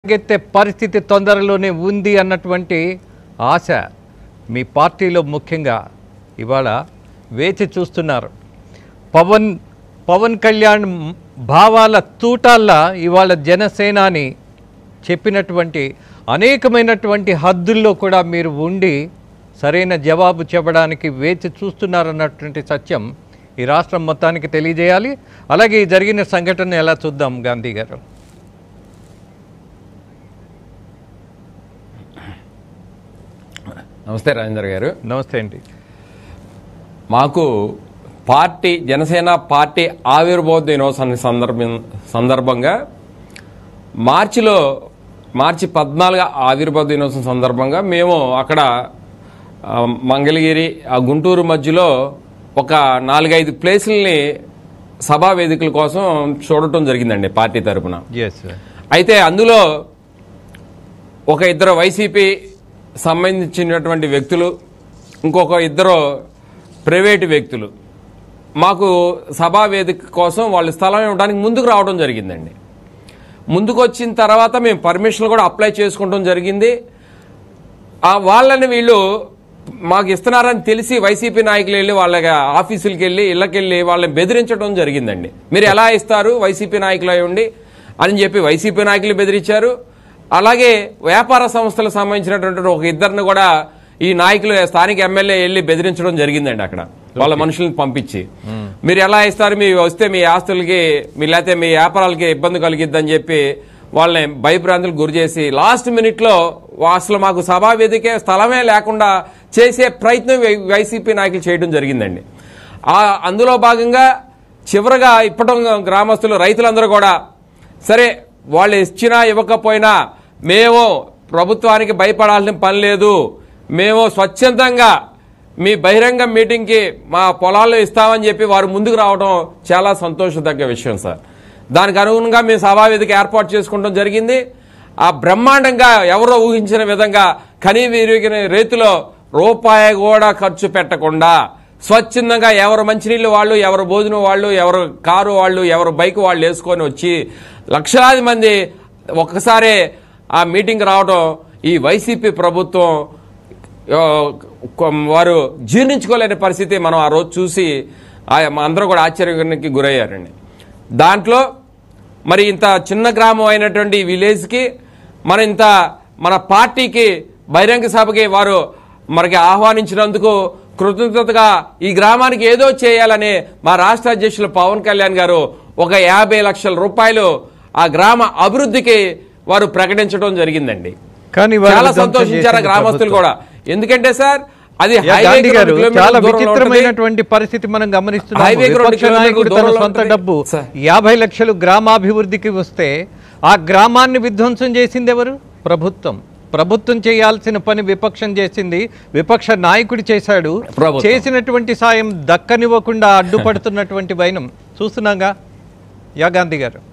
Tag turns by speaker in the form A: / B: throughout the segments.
A: పరిగెత్తే పరిస్థితి తొందరలోనే ఉంది అన్నటువంటి ఆశ మీ పార్టీలో ముఖ్యంగా ఇవాళ వేచి చూస్తున్నారు పవన్ పవన్ కళ్యాణ్ భావాల తూటాల్లా ఇవాళ జనసేనాని చెప్పినటువంటి అనేకమైనటువంటి హద్దుల్లో కూడా మీరు ఉండి సరైన జవాబు చెప్పడానికి వేచి చూస్తున్నారన్నటువంటి సత్యం ఈ రాష్ట్రం మొత్తానికి తెలియజేయాలి అలాగే ఈ జరిగిన సంఘటన ఎలా చూద్దాం గాంధీ గారు
B: నమస్తే రాజేందర్ గారు
A: నమస్తే అండి
B: మాకు పార్టీ జనసేన పార్టీ ఆవిర్భావ దినోత్సవాన్ని సందర్భం సందర్భంగా మార్చిలో మార్చి పద్నాలుగు ఆవిర్భావ దినోత్సవం సందర్భంగా మేము అక్కడ ఆ, మంగళగిరి ఆ గుంటూరు మధ్యలో ఒక నాలుగైదు ప్లేసుల్ని సభా వేదికల కోసం చూడటం జరిగిందండి పార్టీ తరపున
A: ఎస్
B: అయితే అందులో ఒక ఇద్దరు వైసీపీ సంబంధించినటువంటి వ్యక్తులు ఇంకొక ఇద్దరు ప్రైవేటు వ్యక్తులు మాకు సభా వేదిక కోసం వాళ్ళు స్థలం ఇవ్వడానికి ముందుకు రావడం జరిగిందండి ముందుకు వచ్చిన తర్వాత మేము పర్మిషన్ కూడా అప్లై చేసుకోవడం జరిగింది ఆ వాళ్ళని వీళ్ళు మాకు ఇస్తున్నారని తెలిసి వైసీపీ నాయకులు వెళ్ళి వాళ్ళ ఆఫీసులకి వెళ్ళి ఇళ్ళకి వెళ్ళి వాళ్ళని బెదిరించడం జరిగిందండి మీరు ఎలా ఇస్తారు వైసీపీ నాయకులు అయి ఉండి అని చెప్పి వైసీపీ నాయకులు బెదిరించారు అలాగే వ్యాపార సంస్థలకు సంబంధించినటువంటి ఒక ఇద్దరిని కూడా ఈ నాయకులు స్థానిక ఎమ్మెల్యే వెళ్ళి బెదిరించడం జరిగిందండి అక్కడ వాళ్ళ మనుషుల్ని పంపించి మీరు ఎలా ఇస్తారు మీ వస్తే మీ ఆస్తులకి మీ లేకపోతే మీ వ్యాపారాలకి ఇబ్బంది కలిగిద్దని చెప్పి వాళ్ళని భయభ్రాంతులకు గురి చేసి లాస్ట్ మినిట్ లో అసలు మాకు సభా వేదికే స్థలమే లేకుండా చేసే ప్రయత్నం వై- వైసీపీ నాయకులు చేయడం జరిగిందండి ఆ అందులో భాగంగా చివరగా ఇప్పటం గ్రామస్తులు రైతులందరూ కూడా సరే వాళ్ళు ఇచ్చినా ఇవ్వకపోయినా మేము ప్రభుత్వానికి భయపడాల్సిన పని లేదు మేము స్వచ్ఛందంగా మీ బహిరంగ మీటింగ్కి మా పొలాల్లో ఇస్తామని చెప్పి వారు ముందుకు రావడం చాలా సంతోషదగ్గ విషయం సార్ దానికి అనుగుణంగా మేము సభావేదిక ఏర్పాటు చేసుకోవడం జరిగింది ఆ బ్రహ్మాండంగా ఎవరో ఊహించిన విధంగా కనీ విరిగిన రీతిలో రూపాయి కూడా ఖర్చు పెట్టకుండా స్వచ్ఛందంగా ఎవరు మంచినీళ్ళు వాళ్ళు ఎవరు భోజనం వాళ్ళు ఎవరు కారు వాళ్ళు ఎవరు బైక్ వాళ్ళు వేసుకొని వచ్చి లక్షలాది మంది ఒక్కసారే ఆ మీటింగ్ రావడం ఈ వైసీపీ ప్రభుత్వం ఆ, కొ- వారు జీర్ణించుకోలేని పరిస్థితి మనం ఆ రోజు చూసి ఆ- మా అందరూ కూడా ఆశ్చర్యానికి గురయ్యారండి దాంట్లో మరి ఇంత చిన్న గ్రామం అయినటువంటి ఈ విలేజ్కి మన ఇంత మన పార్టీకి బహిరంగ సభకి వారు మనకి ఆహ్వానించినందుకు కృతజ్ఞతగా ఈ గ్రామానికి ఏదో చేయాలని మా రాష్ట్ర అధ్యక్షులు పవన్ కళ్యాణ్ గారు ఒక యాభై లక్షల రూపాయలు ఆ గ్రామ అభివృద్ధికి వారు ప్రకటించడం జరిగిందండి
A: కానీ వారు
B: చాలా
A: ధ్వంసం
B: సంతోషించారు ఆ
A: చేసింది
B: గ్రామస్తులు
A: ప్రభుత్వం.
B: కూడా ఎందుకంటే సార్ అది
A: యా,
B: హైవేకి
A: గాంధీ
B: రెండు
A: గారు
B: కిలోమీటర్ల
A: చాలా
B: దూరంలో ఉంటుంది.
A: విచిత్రమైనటువంటి పరిస్థితి మనం గమనిస్తున్నాం
B: హైవేకి రెండు
A: విపక్ష
B: కిలోమీటర్ల
A: నాయకుడు తన
B: దూరంలో
A: సొంత
B: ఉంటుంది.
A: డబ్బు
B: సార్.
A: యాభై లక్షలు గ్రామాభివృద్ధికి వస్తే ఆ గ్రామాన్ని విధ్వంసం చేసింది ఎవరు ప్రభుత్వం ప్రభుత్వం చేయాల్సిన పని విపక్షం చేసింది విపక్ష నాయకుడు చేశాడు
B: ప్రభుత్వం.
A: చేసినటువంటి సాయం దక్కనివ్వకుండా అడ్డుపడుతున్నటువంటి వైనం చూస్తున్నాగా యా గాంధీ గారు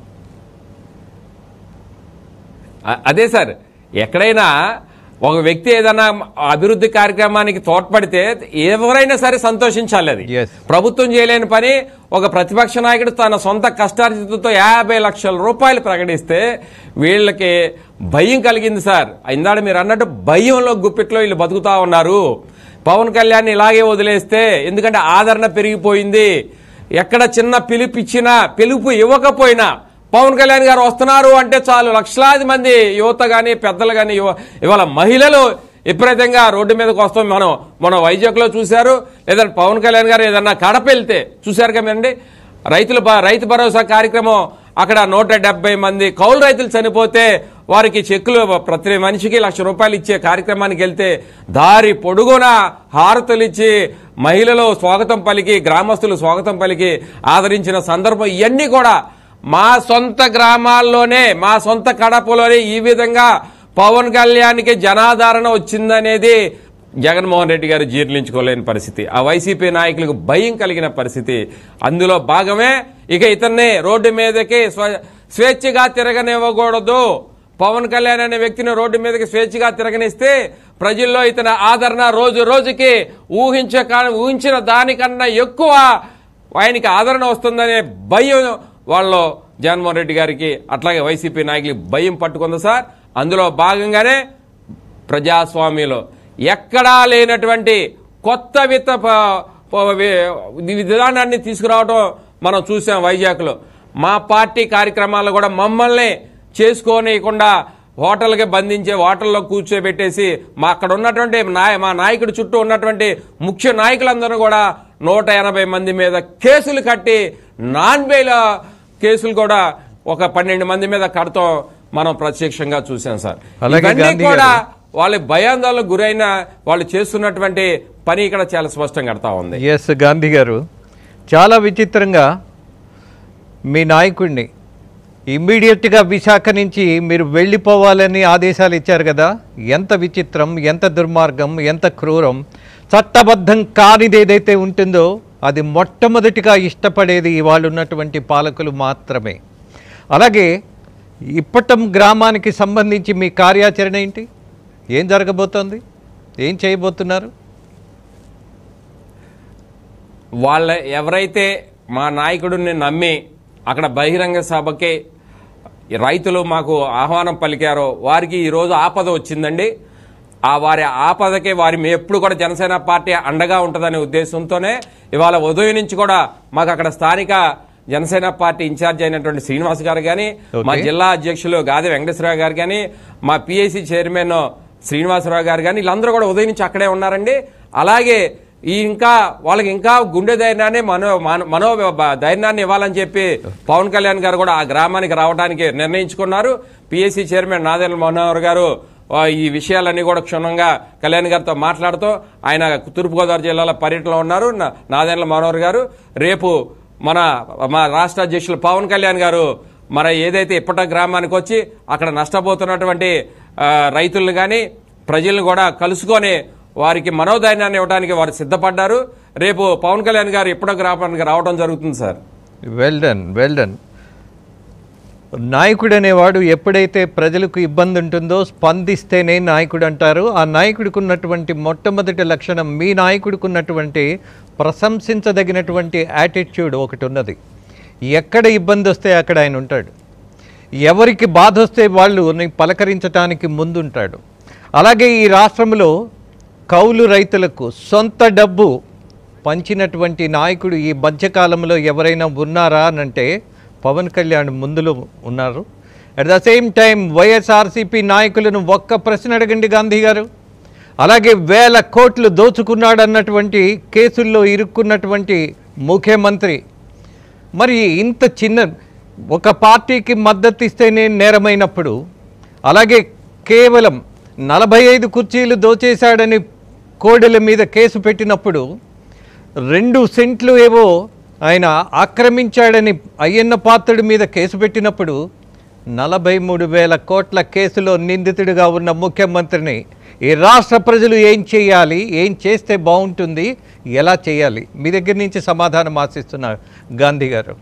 B: అ- అదే సార్ ఎక్కడైనా ఒక వ్యక్తి ఏదైనా అభివృద్ధి కార్యక్రమానికి తోడ్పడితే ఎవరైనా సరే సంతోషించాలి అది
A: Yes.
B: ప్రభుత్వం చేయలేని పని ఒక ప్రతిపక్ష నాయకుడు తన సొంత కష్టార్జితతో యాభై లక్షల రూపాయలు ప్రకటిస్తే వీళ్ళకి భయం కలిగింది సార్ ఇందాడ మీరు అన్నట్టు భయంలో గుప్పిట్లో వీళ్ళు బతుకుతా ఉన్నారు పవన్ కళ్యాణ్ ఇలాగే వదిలేస్తే ఎందుకంటే ఆదరణ పెరిగిపోయింది ఎక్కడ చిన్న పిలుపు ఇచ్చినా పిలుపు ఇవ్వకపోయినా పవన్ కళ్యాణ్ గారు వస్తున్నారు అంటే చాలు లక్షలాది మంది యువత గాని పెద్దలు గాని యువ ఇవాళ మహిళలు విపరీతంగా రోడ్డు మీదకి వస్తాం మనం మన వైజాగ్ లో చూశారు లేదంటే పవన్ కళ్యాణ్ గారు ఏదన్నా కడప వెళ్తే చూశారు కదండి రైతుల బ- రైతు భరోసా కార్యక్రమం అక్కడ నూట డెబ్బై మంది కౌలు రైతులు చనిపోతే వారికి చెక్కులు ప్రతి మనిషికి లక్ష రూపాయలు ఇచ్చే కార్యక్రమానికి వెళ్తే దారి పొడుగున హారతులు ఇచ్చి మహిళలు స్వాగతం పలికి గ్రామస్తులు స్వాగతం పలికి ఆదరించిన సందర్భం ఇవన్నీ కూడా మా సొంత గ్రామాల్లోనే మా సొంత కడపలోనే ఈ విధంగా పవన్ కళ్యాణ్కి జనాదరణ వచ్చిందనేది జగన్మోహన్ రెడ్డి గారు జీర్ణించుకోలేని పరిస్థితి ఆ వైసీపీ నాయకులకు భయం కలిగిన పరిస్థితి అందులో భాగమే ఇక ఇతన్ని రోడ్డు మీదకి స్వ- స్వేచ్ఛగా తిరగనివ్వకూడదు పవన్ కళ్యాణ్ అనే వ్యక్తిని రోడ్డు మీదకి స్వేచ్ఛగా తిరగనిస్తే ప్రజల్లో ఇతని ఆదరణ రోజు రోజుకి ఊహించ ఊహించిన దానికన్నా ఎక్కువ ఆయనకి ఆదరణ వస్తుందనే భయం వాళ్ళు జగన్మోహన్ రెడ్డి గారికి అట్లాగే వైసీపీ నాయకులకి భయం పట్టుకుంది సార్ అందులో భాగంగానే ప్రజాస్వామ్యంలో ఎక్కడా లేనటువంటి కొత్త విత్త ప- ప- వి- విధానాన్ని తీసుకురావడం మనం చూసాం వైజాగ్లో మా పార్టీ కార్యక్రమాలు కూడా మమ్మల్ని చేసుకోనియకుండా హోటల్కి బంధించే హోటల్లో కూర్చోబెట్టేసి మా అక్కడ ఉన్నటువంటి నాయ మా నాయకుడి చుట్టూ ఉన్నటువంటి ముఖ్య నాయకులందరూ కూడా నూట ఎనభై మంది మీద కేసులు కట్టి నాన్ బెయిల్ కేసులు కూడా ఒక పన్నెండు మంది మీద కడతాం మనం ప్రత్యక్షంగా చూసాం సార్
A: అలాగే
B: ఇవన్నీ
A: గాంధీ
B: కూడా
A: గారు.
B: వాళ్ళ భయాందోళనకు గురైన వాళ్ళు చేస్తున్నటువంటి పని ఇక్కడ చాలా స్పష్టంగా కడతా ఉంది
A: ఎస్ గాంధీ గారు చాలా విచిత్రంగా మీ నాయకుడిని ఇమ్మీడియట్గా విశాఖ నుంచి మీరు వెళ్ళిపోవాలని ఆదేశాలు ఇచ్చారు కదా ఎంత విచిత్రం ఎంత దుర్మార్గం ఎంత క్రూరం చట్టబద్ధం కానిది ఏదైతే ఉంటుందో అది మొట్టమొదటిగా ఇష్టపడేది ఇవాళ ఉన్నటువంటి పాలకులు మాత్రమే అలాగే ఇప్పటం గ్రామానికి సంబంధించి మీ కార్యాచరణ ఏంటి ఏం జరగబోతోంది ఏం చేయబోతున్నారు
B: వాళ్ళ ఎవరైతే మా నాయకుడిని నమ్మి అక్కడ బహిరంగ సభకి రైతులు మాకు ఆహ్వానం పలికారో వారికి ఈరోజు ఆపద వచ్చిందండి ఆ వారి ఆపదకి వారి మేము ఎప్పుడు కూడా జనసేన పార్టీ అండగా ఉంటుందనే ఉద్దేశంతోనే ఇవాళ ఉదయం నుంచి కూడా మాకు అక్కడ స్థానిక జనసేన పార్టీ ఇన్ఛార్జ్ అయినటువంటి శ్రీనివాస్ గారు కానీ మా
A: Okay.
B: జిల్లా అధ్యక్షులు గాది వెంకటేశ్వరరావు గారు కానీ మా పిఎస్సి చైర్మన్ శ్రీనివాసరావు గారు కానీ వీళ్ళందరూ కూడా ఉదయం నుంచి అక్కడే ఉన్నారండి అలాగే ఈ ఇంకా వాళ్ళకి ఇంకా గుండె ధైర్యాన్ని మనో మన- మనో బ- ధైర్యాన్ని ఇవ్వాలని చెప్పి పవన్ కళ్యాణ్ గారు కూడా ఆ గ్రామానికి రావడానికి నిర్ణయించుకున్నారు పిఎస్సి చైర్మన్ నాదేళ్ల మనోహర్ గారు ఆ, ఈ విషయాలన్నీ కూడా క్షుణ్ణంగా కళ్యాణ్ గారితో మాట్లాడుతూ ఆయన తూర్పుగోదావరి జిల్లాలో పర్యటనలో ఉన్నారు నా- నాదెండ్ల మనోహర్ గారు రేపు మన మా రాష్ట్ర అధ్యక్షులు పవన్ కళ్యాణ్ గారు మన ఏదైతే ఇప్పట గ్రామానికి వచ్చి అక్కడ నష్టపోతున్నటువంటి ఆ, రైతులను కానీ ప్రజలను కూడా కలుసుకొని వారికి మనోధైర్యాన్ని ఇవ్వడానికి వారు సిద్ధపడ్డారు రేపు పవన్ కళ్యాణ్ గారు ఇప్పటి గ్రామానికి రావడం జరుగుతుంది sir
A: well done well done నాయకుడు అనేవాడు ఎప్పుడైతే ప్రజలకు ఇబ్బంది ఉంటుందో స్పందిస్తేనే నాయకుడు అంటారు ఆ నాయకుడికి ఉన్నటువంటి మొట్టమొదటి లక్షణం మీ నాయకుడికి ఉన్నటువంటి ప్రశంసించదగినటువంటి యాటిట్యూడ్ ఒకటి ఉన్నది ఎక్కడ ఇబ్బంది వస్తే అక్కడ ఆయన ఉంటాడు ఎవరికి బాధ వస్తే వాళ్ళు పలకరించడానికి ముందుంటాడు అలాగే ఈ రాష్ట్రంలో కౌలు రైతులకు సొంత డబ్బు పంచినటువంటి నాయకుడు ఈ మధ్యకాలంలో ఎవరైనా ఉన్నారా అని అంటే పవన్ కళ్యాణ్ ముందులో ఉన్నారు at the same time YSRCP నాయకులను ఒక్క ప్రశ్న అడగండి గాంధీ గారు అలాగే వేల కోట్లు దోచుకున్నాడు అన్నటువంటి కేసుల్లో ఇరుక్కున్నటువంటి ముఖ్యమంత్రి మరి ఇంత చిన్న ఒక పార్టీకి మద్దతు ఇస్తేనే నేరమైనప్పుడు అలాగే కేవలం నలభై ఐదు కుర్చీలు దోచేశాడని కోడెల మీద కేసు పెట్టినప్పుడు రెండు సెంట్లు ఏవో ఆయన ఆక్రమించాడని అయ్యన్న పాత్రుడి మీద కేసు పెట్టినప్పుడు నలభై మూడు వేల కోట్ల కేసులో నిందితుడిగా ఉన్న ముఖ్యమంత్రిని ఈ రాష్ట్ర ప్రజలు ఏం చేయాలి ఏం చేస్తే బాగుంటుంది ఎలా చేయాలి మీ దగ్గర నుంచి సమాధానం ఆశిస్తున్నా గాంధీ గారు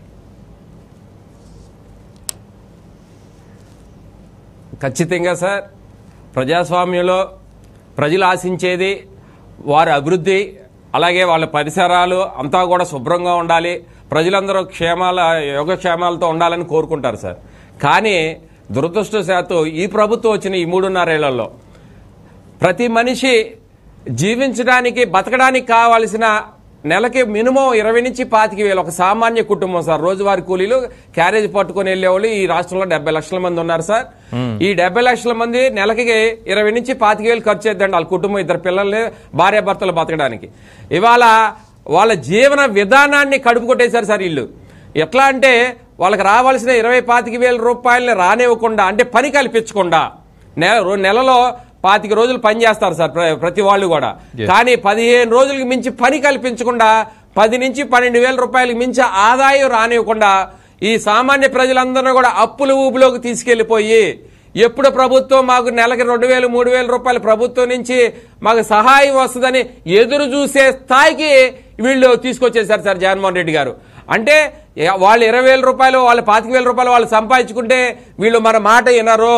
B: ఖచ్చితంగా సార్ ప్రజాస్వామ్యంలో ప్రజలు ఆశించేది వారి అభివృద్ధి అలాగే వాళ్ళ పరిసరాలు అంతా కూడా శుభ్రంగా ఉండాలి ప్రజలందరూ క్షేమాల యోగక్షేమాలతో ఉండాలని కోరుకుంటారు సార్ కానీ దురదృష్టవశాత్తు ఈ ప్రభుత్వం వచ్చిన ఈ మూడున్నరేళ్లలో ప్రతి మనిషి జీవించడానికి బతకడానికి కావాల్సిన నెలకి మినిమం ఇరవై నుంచి పాతిక వేలు ఒక సామాన్య కుటుంబం సార్ రోజువారీ కూలీలు క్యారేజ్ పట్టుకొని వెళ్ళేవాళ్ళు ఈ రాష్ట్రంలో డెబ్బై లక్షల మంది ఉన్నారు సార్ ఈ డెబ్బై లక్షల మంది నెలకి ఇరవై నుంచి పాతిక వేలు ఖర్చు చేద్దండి వాళ్ళ కుటుంబం ఇద్దరు పిల్లల్ని భార్యాభర్తలు బతకడానికి ఇవాళ వాళ్ళ జీవన విధానాన్ని కడుపు కొట్టేశారు సార్ వీళ్ళు ఎట్లా అంటే వాళ్ళకి రావాల్సిన ఇరవై పాతిక వేల రూపాయలని రానివ్వకుండా అంటే పని కల్పించకుండా నెల రో- నెలలో పాతిక రోజులు పని చేస్తారు సార్ ప్ర- ప్రతి వాళ్ళు కూడా కానీ పదిహేను రోజులకి మించి పని కల్పించకుండా పది నుంచి పన్నెండు వేల రూపాయలకి మించి ఆదాయం రానివ్వకుండా ఈ సామాన్య ప్రజలందరినీ కూడా అప్పుల ఊబిలోకి తీసుకెళ్లిపోయి ఎప్పుడు ప్రభుత్వం మాకు నెలకి రెండు వేలు మూడు వేల రూపాయలు ప్రభుత్వం నుంచి మాకు సహాయం వస్తుందని ఎదురు చూసే స్థాయికి వీళ్ళు తీసుకొచ్చేసారు సార్ జగన్మోహన్ రెడ్డి గారు అంటే ఏ- వాళ్ళు ఇరవై వేల రూపాయలు వాళ్ళు పాతిక వేల రూపాయలు వాళ్ళు సంపాదించుకుంటే వీళ్ళు మన మాట వినరు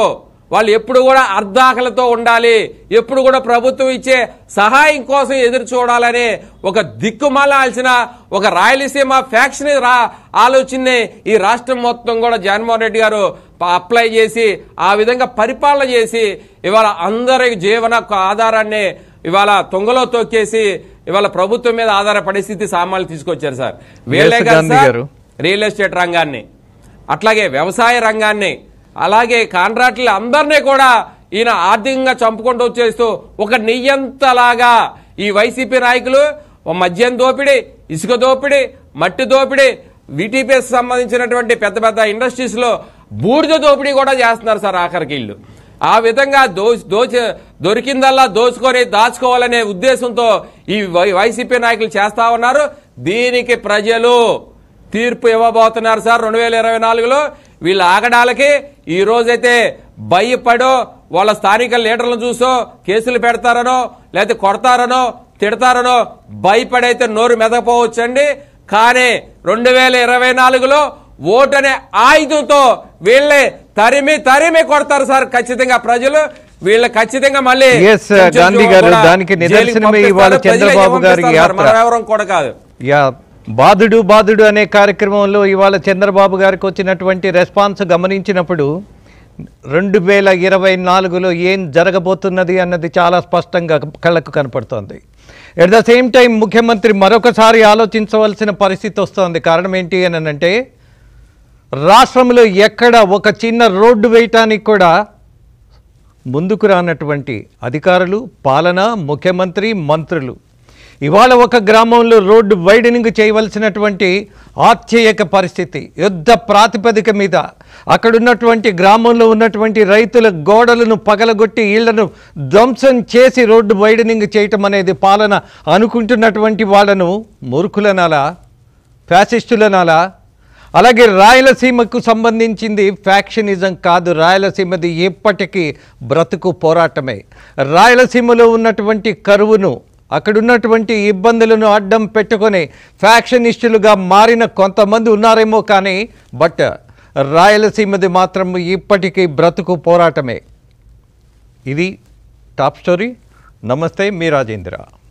B: వాళ్ళు ఎప్పుడు కూడా అర్ధాకలతో ఉండాలి ఎప్పుడు కూడా ప్రభుత్వం ఇచ్చే సహాయం కోసం ఎదురు చూడాలనే ఒక దిక్కుమాలాల్సిన ఒక రాయలసీమ ఫ్యాక్షన్ రా ఆలోచనని ఈ రాష్ట్రం మొత్తం కూడా జగన్మోహన్ రెడ్డి గారు ప- అప్లై చేసి ఆ విధంగా పరిపాలన చేసి ఇవాళ అందరి జీవన ఆధారాన్ని ఇవాళ తొంగలో తొక్కేసి ఇవాళ ప్రభుత్వం మీద ఆధారపడే స్థితి సామాన్లు తీసుకొచ్చారు సార్ వీళ్ళే
A: Yes,
B: కాదు
A: గాంధీ
B: సార్,
A: గారు.
B: రియల్ ఎస్టేట్ రంగాన్ని అట్లాగే వ్యవసాయ రంగాన్ని అలాగే కాంట్రాక్టులు అందరినీ కూడా ఈయన ఆర్థికంగా చంపుకుంటూ వచ్చేస్తూ ఒక నియంతలాగా ఈ వైసీపీ నాయకులు ఓ మద్యం దోపిడీ ఇసుక దోపిడీ మట్టి దోపిడీ వీటీపీఎస్ సంబంధించినటువంటి పెద్ద పెద్ద ఇండస్ట్రీస్ లో బూడిద దోపిడీ కూడా చేస్తున్నారు సార్ ఆఖరికి ఇల్లు ఆ విధంగా దో దోచ దొరికిందల్లా దోచుకొని దాచుకోవాలనే ఉద్దేశంతో ఈ వై- వైసీపీ నాయకులు చేస్తా ఉన్నారు దీనికి ప్రజలు తీర్పు ఇవ్వబోతున్నారు సార్ రెండు వేల ఇరవై నాలుగులో వీళ్ళ ఆగడాలకి ఈ రోజైతే భయపడో వాళ్ళ స్థానిక లీడర్లను చూసో కేసులు పెడతారనో లేకపోతే కొడతారనో తిడతారనో భయపడైతే నోరు మెదకపోవచ్చండి కానీ రెండు వేల ఇరవై నాలుగులో ఓటనే ఆయుధంతో వీళ్ళే తరిమి తరిమి కొడతారు సార్ ఖచ్చితంగా ప్రజలు వీళ్ళ ఖచ్చితంగా మళ్ళీ
A: Yes, గాంధీ గారు,
B: కూడా
A: దానికి
B: జైలుకి
A: నిదర్శనమే ఇవాళ
B: పంపిస్తారు, ప్రజలే
A: చంద్రబాబు గారి
B: పంపిస్తారు సార్,
A: యాత్ర.
B: మనం ఎవరం కూడా కాదు
A: యా బాధుడు బాధుడు అనే కార్యక్రమంలో ఇవాళ చంద్రబాబు గారికి వచ్చినటువంటి రెస్పాన్స్ గమనించినప్పుడు రెండు వేల ఇరవై నాలుగులో ఏం జరగబోతున్నది అన్నది చాలా స్పష్టంగా కళ్ళకు కనపడుతోంది ఎట్ ద సేమ్ టైం ముఖ్యమంత్రి మరొకసారి ఆలోచించవలసిన పరిస్థితి వస్తోంది కారణం ఏంటి అని అంటే రాష్ట్రంలో ఎక్కడ ఒక చిన్న రోడ్డు వేయటానికి కూడా ముందుకు రానటువంటి అధికారులు పాలన ముఖ్యమంత్రి మంత్రులు ఇవాళ ఒక గ్రామంలో రోడ్డు వైడనింగ్ చేయవలసినటువంటి ఆశ్చర్యక పరిస్థితి యుద్ధ ప్రాతిపదిక మీద అక్కడున్నటువంటి గ్రామంలో ఉన్నటువంటి రైతుల గోడలను పగలగొట్టి ఇళ్లను ధ్వంసం చేసి రోడ్డు వైడనింగ్ చేయటం అనేది పాలన అనుకుంటున్నటువంటి వాళ్ళను మూర్ఖులనాలా ఫ్యాసిస్టులనాలా అలాగే రాయలసీమకు సంబంధించింది ఫ్యాక్షనిజం కాదు రాయలసీమది ఎప్పటికీ బ్రతుకు పోరాటమే రాయలసీమలో ఉన్నటువంటి కరువును అక్కడున్నటువంటి ఇబ్బందులను అడ్డం పెట్టుకొని ఫ్యాక్షనిస్టులుగా మారిన కొంతమంది ఉన్నారేమో కానీ బట్ రాయలసీమది మాత్రం ఇప్పటికీ బ్రతుకు పోరాటమే ఇది టాప్ స్టోరీ నమస్తే మీ రాజేంద్ర